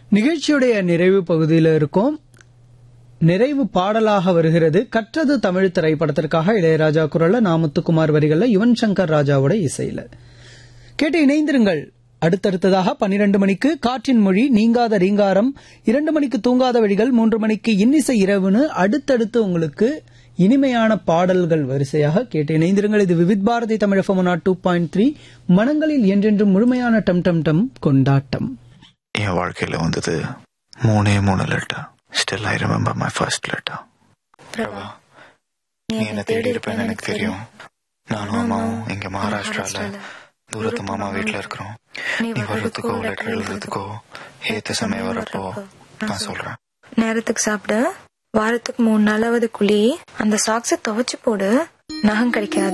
நிகழ்ச்சியுடைய நிறைவு பகுதியில் இருக்கோம் நிறைவு பாடலாக வருகிறது கற்றது தமிழ் திரைப்படத்திற்காக இளையராஜா குரல்ல நாமுத்துக்குமார் வரிகள்ல யுவன் சங்கர் ராஜாவோட இசையில கேட்டு இணைந்திருங்கள் அடுத்தடுத்ததாக பன்னிரண்டு மணிக்கு காற்றின் மொழி நீங்காத ரீங்காரம் இரண்டு மணிக்கு தூங்காத வழிகள் மூன்று மணிக்கு இன்னிசை இரவுன்னு அடுத்தடுத்து உங்களுக்கு இனிமையான பாடல்கள் வரிசையாக கேட்டு இணைந்திருங்கள் இது விவித் பாரதி தமிழ் ஃபமுனா டூ பாயிண்ட் த்ரீ மனங்களில் என்றென்றும் முழுமையான டம் டம் டம் கொண்டாட்டம் என் வாழ்க்கையில வந்தது மூணே மூணு letter still I remember my first letter Prabha நீ என்ன தேடி இருப்பேன்னு எனக்கு தெரியும் நானும் அம்மாவும் இங்க மகாராஷ்டிரால தூரத்து மாமா வீட்ல இருக்கிறோம் நீ வர்றதுக்கோ லெட்டர் எழுதுறதுக்கோ ஏத்த சமயம் வரப்போ நான் சொல்றேன் நேரத்துக்கு சாப்பிடு வாரத்துக்கு மூணு நாளாவது குழி அந்த சாக்ஸை துவைச்சு போடு நகம் கிடைக்காது